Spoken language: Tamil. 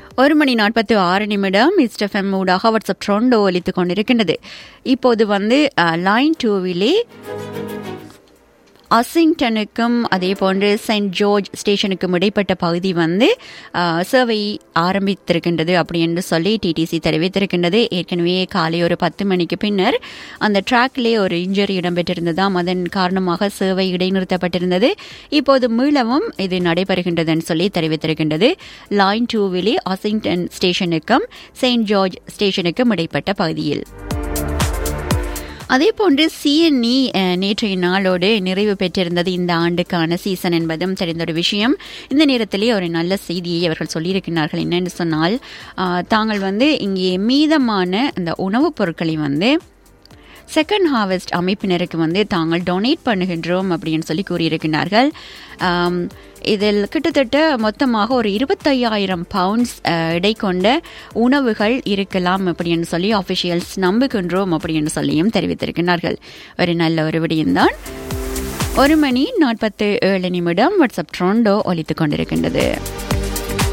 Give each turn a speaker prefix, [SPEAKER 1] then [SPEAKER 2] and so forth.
[SPEAKER 1] ஒரு மணி நாற்பத்தி ஆறு நிமிடம் இஸ்டெஃப்எம் ஊடாக வாட்ஸ்அப் ட்ரோண்டோ ஒலித்து கொண்டிருக்கின்றது இப்போது வந்து லைன் டூவிலே அசிங்டனுக்கும் அதே போன்று செயின்ட் ஜார்ஜ் ஸ்டேஷனுக்கும் இடைப்பட்ட பகுதி வந்து சேவை ஆரம்பித்திருக்கின்றது அப்படி என்று சொல்லி டிடிசி தெரிவித்திருக்கின்றது ஏற்கனவே காலை ஒரு பத்து மணிக்கு பின்னர் அந்த ட்ராக்லே ஒரு இன்ஜரி இடம்பெற்றிருந்ததாம் அதன் காரணமாக சேவை இடைநிறுத்தப்பட்டிருந்தது இப்போது மீளவும் இது நடைபெறுகின்றதுன்னு சொல்லி தெரிவித்திருக்கின்றது லைன் டூவிலே அசிங்டன் ஸ்டேஷனுக்கும் செயின்ட் ஜார்ஜ் ஸ்டேஷனுக்கும் இடைப்பட்ட பகுதியில் அதே போன்று சிஎன்இ நேற்றைய நாளோடு நிறைவு பெற்றிருந்தது இந்த ஆண்டுக்கான சீசன் என்பதும் தெரிந்த ஒரு விஷயம் இந்த நேரத்திலே ஒரு நல்ல செய்தியை அவர்கள் சொல்லியிருக்கிறார்கள் என்னென்னு சொன்னால் தாங்கள் வந்து இங்கே மீதமான அந்த உணவுப் பொருட்களை வந்து செகண்ட் ஹார்வெஸ்ட் அமைப்பினருக்கு வந்து தாங்கள் டொனேட் பண்ணுகின்றோம் அப்படின்னு சொல்லி கூறியிருக்கிறார்கள் இதில் கிட்டத்தட்ட மொத்தமாக ஒரு இருபத்தையாயிரம் பவுண்ட்ஸ் இடை கொண்ட உணவுகள் இருக்கலாம் அப்படின்னு சொல்லி அஃபிஷியல்ஸ் நம்புகின்றோம் அப்படின்னு சொல்லியும் தெரிவித்திருக்கிறார்கள் ஒரு நல்ல ஒரு விடயம்தான் ஒரு மணி நாற்பத்து ஏழு நிமிடம் வாட்ஸ்அப் ட்ரோண்டோ ஒலித்து கொண்டிருக்கின்றது